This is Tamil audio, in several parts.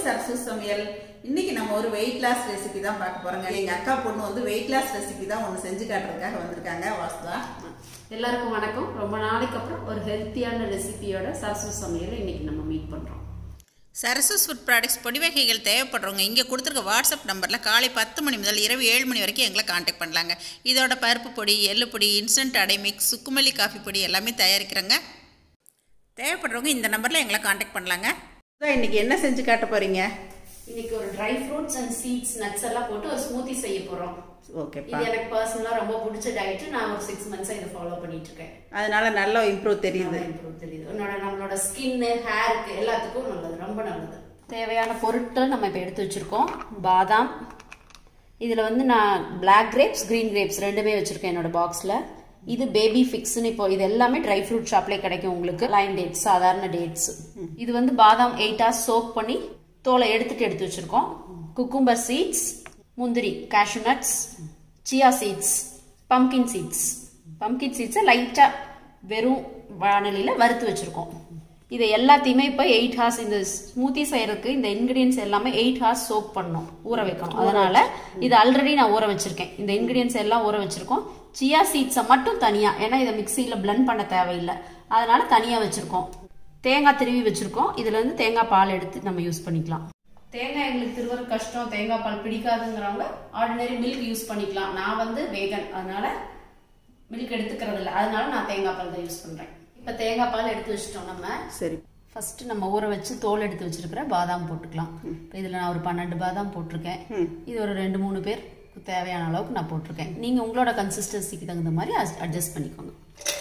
சரசு சமையல் இன்னைக்கு நம்ம ஒரு வெயிட் லாஸ் ரெசிபி தான் பார்க்க போறோங்க எங்க அக்கா பொண்ணு வந்து வெயிட் லாஸ் ரெசிபி தான் ஒன்று செஞ்சு காட்டுறதுக்காக வந்திருக்காங்க வாசுதா எல்லாருக்கும் வணக்கம் ரொம்ப நாளைக்கு அப்புறம் ஒரு ஹெல்த்தியான ரெசிபியோட சரசு சமையல் இன்னைக்கு நம்ம மீட் பண்றோம் சரசஸ் ஃபுட் ப்ராடக்ட்ஸ் பொடி வகைகள் தேவைப்படுறவங்க இங்கே கொடுத்துருக்க வாட்ஸ்அப் நம்பரில் காலை பத்து மணி முதல் இரவு ஏழு மணி வரைக்கும் எங்களை காண்டாக்ட் பண்ணலாங்க இதோட பருப்பு பொடி எள்ளு பொடி இன்ஸ்டன்ட் அடை மிக்ஸ் சுக்குமல்லி காஃபி பொடி எல்லாமே தயாரிக்கிறோங்க தேவைப்படுறவங்க இந்த நம்பரில் எங்களை காண்டாக்ட் பண்ணலாங்க இன்னைக்கு என்ன செஞ்சு காட்ட போறீங்க இன்னைக்கு ஒரு dry fruits and seeds nuts எல்லாம் போட்டு ஒரு ஸ்மூத்தி செய்ய போறோம் ஓகேப்பா இது எனக்கு பர்சனலா ரொம்ப பிடிச்ச டயட் நான் ஒரு சிக்ஸ் மந்த்ஸா இதை ஃபாலோ பண்ணிட்டு இருக்கேன் அதனால நல்லா இம்ப்ரூவ் தெரியுது நல்லா improve தெரியுது உன்னோட நம்மளோட ஸ்கின்னு ஹேருக்கு எல்லாத்துக்கும் நல்லது ரொம்ப நல்லது தேவையான பொருட்கள் நம்ம இப்போ எடுத்து வச்சிருக்கோம் பாதாம் இதில் வந்து நான் பிளாக் கிரேப்ஸ் கிரீன் கிரேப்ஸ் ரெண்டுமே வச்சிருக்கேன் என்னோட பாக்ஸில் இது பேபி ஃபிக்ஸ்னு இப்போ இது எல்லாமே ட்ரை ஃப்ரூட் ஷாப்லேயே கிடைக்கும் உங்களுக்கு லைன் டேட்ஸ் சாதாரண டேட்ஸ் இது வந்து பாதாம் எயிட் ஹவர்ஸ் சோக் பண்ணி தோலை எடுத்துட்டு எடுத்து வச்சிருக்கோம் குக்கும்பர் சீட்ஸ் முந்திரி cashew nuts chia seeds pumpkin seeds pumpkin சீட்ஸை லைட்டாக வெறும் வானலியில் வறுத்து வச்சிருக்கோம் இதை எல்லாத்தையுமே இப்போ எயிட் ஹார்ஸ் இந்த ஸ்மூத்தி செய்யறதுக்கு இந்த இன்கிரீடியன்ஸ் எல்லாமே எயிட் ஹார்ஸ் சோக் பண்ணணும் ஊற வைக்கணும் அதனால இது ஆல்ரெடி நான் ஊற வச்சிருக்கேன் இந்த இன்கிரீடியன்ஸ் எல்லாம் ஊற வச்சிருக்கோம் சியா சீட்ஸை மட்டும் தனியா ஏன்னா இதை மிக்சியில் blend பண்ண தேவையில்லை அதனால தனியா வச்சிருக்கோம் தேங்காய் திருவி வச்சிருக்கோம் இதுல இருந்து தேங்காய் பால் எடுத்து நம்ம யூஸ் பண்ணிக்கலாம் தேங்காய் எங்களுக்கு திருவர கஷ்டம் தேங்காய் பால் பிடிக்காதுங்கிறவங்க ஆர்டினரி மில்க் யூஸ் பண்ணிக்கலாம் நான் வந்து வேகன் அதனால மில்க் எடுத்துக்கிறது இல்லை அதனால நான் தேங்காய் பால் தான் யூஸ் பண்றேன் இப்போ தேங்காய் பால் எடுத்து வச்சிட்டோம் நம்ம சரி ஃபர்ஸ்ட் நம்ம ஊற வச்சு தோல் எடுத்து வச்சிருக்கிற பாதாம் போட்டுக்கலாம் இப்போ இதில் நான் ஒரு பன்னெண்டு பாதாம் போட்டிருக்கேன் இது ஒரு ரெண்டு மூணு பேர் தேவையான அளவுக்கு நான் போட்டிருக்கேன் நீங்கள் உங்களோட கன்சிஸ்டன்சிக்கு தகுந்த மாதிரி அட்ஜஸ்ட் பண்ணிக்கோங்க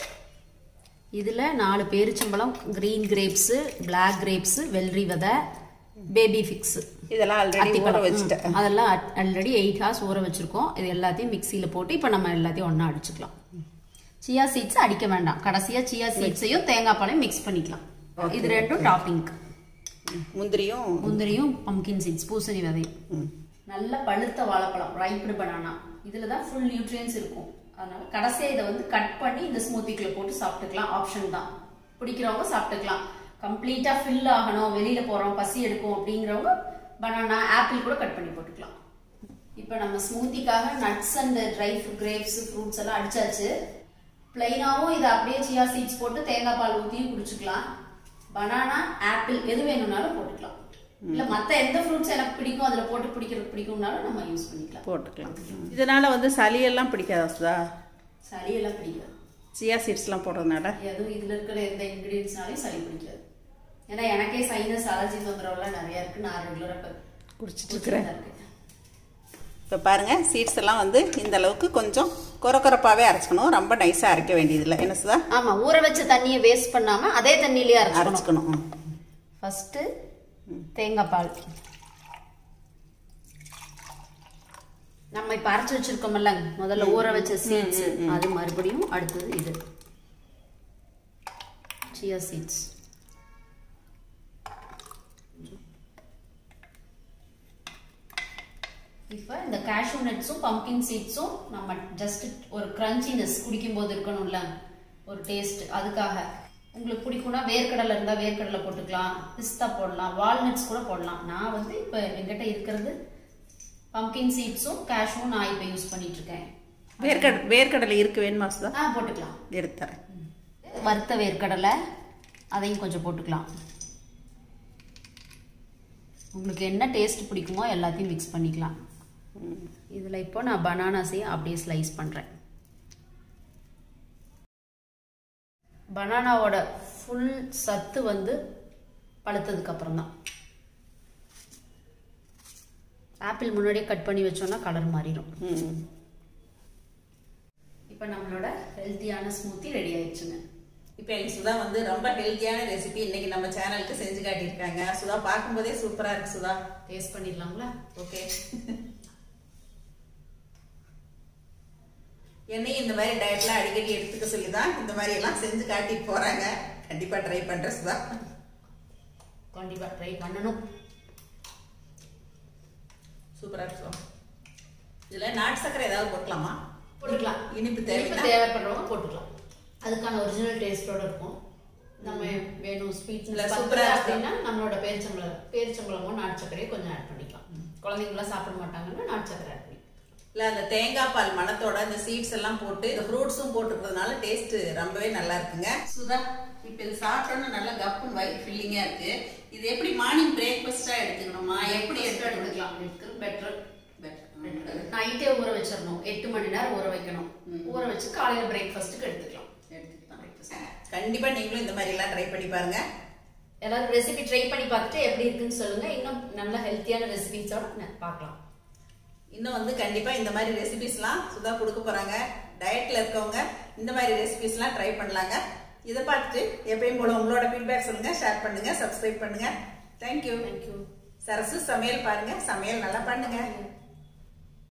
இதில் நாலு பேரிச்சம்பழம் க்ரீன் கிரேப்ஸு பிளாக் கிரேப்ஸு வெள்ளரி விதை பேபி ஃபிக்ஸு இதெல்லாம் ஆல்ரெடி ஊற வச்சுட்டேன் அதெல்லாம் ஆல்ரெடி எயிட் ஹார்ஸ் ஊற வச்சிருக்கோம் இது எல்லாத்தையும் மிக்சியில் போட்டு இப்போ நம்ம எல்லாத்தையும் ஒன்றா அடிச்சுக்கலாம் சியா சீட்ஸ் அடிக்க வேண்டாம் கடைசியா சியா சீட்ஸையும் தேங்காய் பாலையும் மிக்ஸ் பண்ணிக்கலாம் இது ரெண்டும் டாப்பிங்க்கு முந்திரியும் முந்திரியும் பம்கின் சீட்ஸ் பூசணி விதையும் நல்ல பழுத்த வாழைப்பழம் ரைப்டு பனானா இதுல தான் ஃபுல் நியூட்ரியன்ஸ் இருக்கும் அதனால கடைசியா இதை வந்து கட் பண்ணி இந்த ஸ்மூத்திக்குள்ள போட்டு சாப்பிட்டுக்கலாம் ஆப்ஷன் தான் பிடிக்கிறவங்க சாப்பிட்டுக்கலாம் கம்ப்ளீட்டா ஃபில் ஆகணும் வெளியில போறோம் பசி எடுக்கும் அப்படிங்கிறவங்க பனானா ஆப்பிள் கூட கட் பண்ணி போட்டுக்கலாம் இப்போ நம்ம ஸ்மூத்திக்காக nuts and dry grapes fruits எல்லாம் அடிச்சாச்சு பிளைனாவும் இதை அப்படியே சியா சீட்ஸ் போட்டு தேங்காய் பால் ஊற்றியும் குடிச்சுக்கலாம் பனானா ஆப்பிள் எது வேணும்னாலும் போட்டுக்கலாம் இல்ல மத்த எந்த ஃப்ரூட்ஸ் எனக்கு பிடிக்கும் அதுல போட்டு பிடிக்கிறது பிடிக்கும்னாலும் நம்ம யூஸ் பண்ணிக்கலாம் போட்டுக்கலாம் இதனால வந்து சளியெல்லாம் பிடிக்காதா சுதா சளி எல்லாம் பிடிக்காது சியா சீட்ஸ்லாம் போடுறதுனால எதுவும் இதுல இருக்கிற எந்த இன்கிரீடியன்ஸ்னாலையும் சளி பிடிக்காது ஏன்னா எனக்கே சைனஸ் அலர்ஜி தொந்தரவுலாம் நிறைய இருக்கு நான் ரெகுலரா குடிச்சிட்டு இருக்கிறேன் இப்போ பாருங்க சீட்ஸ் எல்லாம் வந்து இந்த அளவுக்கு கொஞ்சம் கொரகொரப்பாவே அரைச்சிக்கணும் ரொம்ப நைஸாக அரைக்க வேண்டியதில்லை என்ன சுதா ஆமா ஊற வச்ச தண்ணியை வேஸ்ட் பண்ணாம அதே தண்ணியிலேயே அரைச்சிக்கணும் அரைச்சிக்கணும் ம். ஃபர்ஸ்ட் தேங்காய் பால் நம்ம இப்ப அரைச்சு வச்சிருக்கோம்ல முதல்ல ஊற வச்ச சீட்ஸ் அது மறுபடியும் அடுத்தது இது சியா சீட்ஸ் இப்போ இந்த கேஷ்யூ நட்ஸும் பம்கின் சீட்ஸும் நம்ம ஜஸ்ட் ஒரு கிரன்ச்சினஸ் குடிக்கும்போது இருக்கணும்ல ஒரு டேஸ்ட் அதுக்காக உங்களுக்கு பிடிக்கும்னா வேர்க்கடலை இருந்தால் வேர்க்கடலை போட்டுக்கலாம் பிஸ்தா போடலாம் வால்நட்ஸ் கூட போடலாம் நான் வந்து இப்போ எங்கிட்ட இருக்கிறது பம்கின் சீட்ஸும் கேஷ்யூம் நான் இப்போ யூஸ் பண்ணிட்டு இருக்கேன் வேர்க்கடலை வேர்க்கடலை இருக்கு வேணுமா சுதா ஆ போட்டுக்கலாம் எடுத்துறேன் வறுத்த வேர்க்கடலை அதையும் கொஞ்சம் போட்டுக்கலாம் உங்களுக்கு என்ன டேஸ்ட் பிடிக்குமோ எல்லாத்தையும் மிக்ஸ் பண்ணிக்கலாம் இதில் இப்போ நான் பனானாஸையும் அப்படியே ஸ்லைஸ் பண்ணுறேன் பனானாவோட ஃபுல் சத்து வந்து பழுத்ததுக்கு அப்புறம் தான் ஆப்பிள் முன்னாடியே கட் பண்ணி வச்சோம்னா கலர் மாறிடும் ம் இப்போ நம்மளோட ஹெல்த்தியான ஸ்மூத்தி ரெடி ஆயிடுச்சுங்க இப்போ எங்கள் சுதா வந்து ரொம்ப ஹெல்த்தியான ரெசிபி இன்னைக்கு நம்ம சேனலுக்கு செஞ்சு காட்டியிருக்காங்க சுதா பார்க்கும்போதே சூப்பராக இருக்கு சுதா டேஸ்ட் பண்ணிடலாங்களா ஓகே என்னையும் இந்த மாதிரி டயட்லாம் அடிக்கடி எடுத்துக்க சொல்லி தான் இந்த மாதிரி எல்லாம் செஞ்சு காட்டிட்டு போறாங்க கண்டிப்பா ட்ரை பண்றேன் சுதா கண்டிப்பாக ட்ரை பண்ணணும் சூப்பரா இருக்கு சுதா இதுல நாட்டு சக்கரை ஏதாவது போட்டலாமா போட்டுக்கலாம் இனிப்பு இனிப்பு தேவைன்னா தேவைப்படுறவங்க போட்டுக்கலாம் அதுக்கான ஒரிஜினல் டேஸ்டோட இருக்கும் நம்ம வேணும் ஸ்வீட் இல்ல, சூப்பரா சூப்பரா இருக்கு. அப்படின்னா நம்மளோட பேரிச்சம்பளம் பேரிச்சம்பளமும் நாட்டு சர்க்கரையும் கொஞ்சம் ஆட் பண்ணிக்கலாம் குழந்தைங்களாம் சாப்பிட மாட்டாங்கன்னா நாட்டு சர்க்கரை ஆட் பண்ணிக்கலாம் இல்ல அந்த தேங்காய் பால் மணத்தோட இந்த சீட்ஸ் எல்லாம் போட்டு இந்த ஃப்ரூட்ஸும் போட்டுருக்கிறதுனால டேஸ்ட் ரொம்பவே நல்லா இருக்குங்க சுதா இப்போ இது சாப்பிட்டோன்னு நல்லா கப்புன்னு வயிறு ஃபில்லிங்கா இருக்கு இது எப்படி மார்னிங் பிரேக்ஃபாஸ்டா எடுத்துக்கணுமா எப்படி எப்படி எடுத்துக்கலாம் எடுத்துக்கலாம் பெட்டர் நைட்டே ஊற வச்சிடணும் எட்டு மணி நேரம் ஊற வைக்கணும் ஊற வச்சு காலையில பிரேக்ஃபாஸ்ட்டுக்கு எடுத்துக்கலாம் எடுத்துக்கலாம் கண்டிப்பா நீங்களும் இந்த மாதிரி எல்லாம் ட்ரை பண்ணி பாருங்க எல்லாரும் ரெசிபி ட்ரை பண்ணி பார்த்துட்டு எப்படி இருக்குன்னு சொல்லுங்க இன்னும் நல்ல ஹெல்த்தியான ரெசிபிஸோட பார்க்கலாம் இன்னும் வந்து கண்டிப்பா இந்த மாதிரி ரெசிபிஸ்லாம் சுதா கொடுக்க போறாங்க டயட்ல இருக்கவங்க இந்த மாதிரி ரெசிபிஸ்லாம் ட்ரை பண்ணலாங்க இதை பார்த்துட்டு எப்பயும் போல உங்களோட ஃபீட்பேக் சொல்லுங்க ஷேர் பண்ணுங்க சப்ஸ்கிரைப் பண்ணுங்க தேங்க்யூ தேங்க்யூ சரசு சமையல் பாருங்க சமையல் நல்லா பண்ணுங்க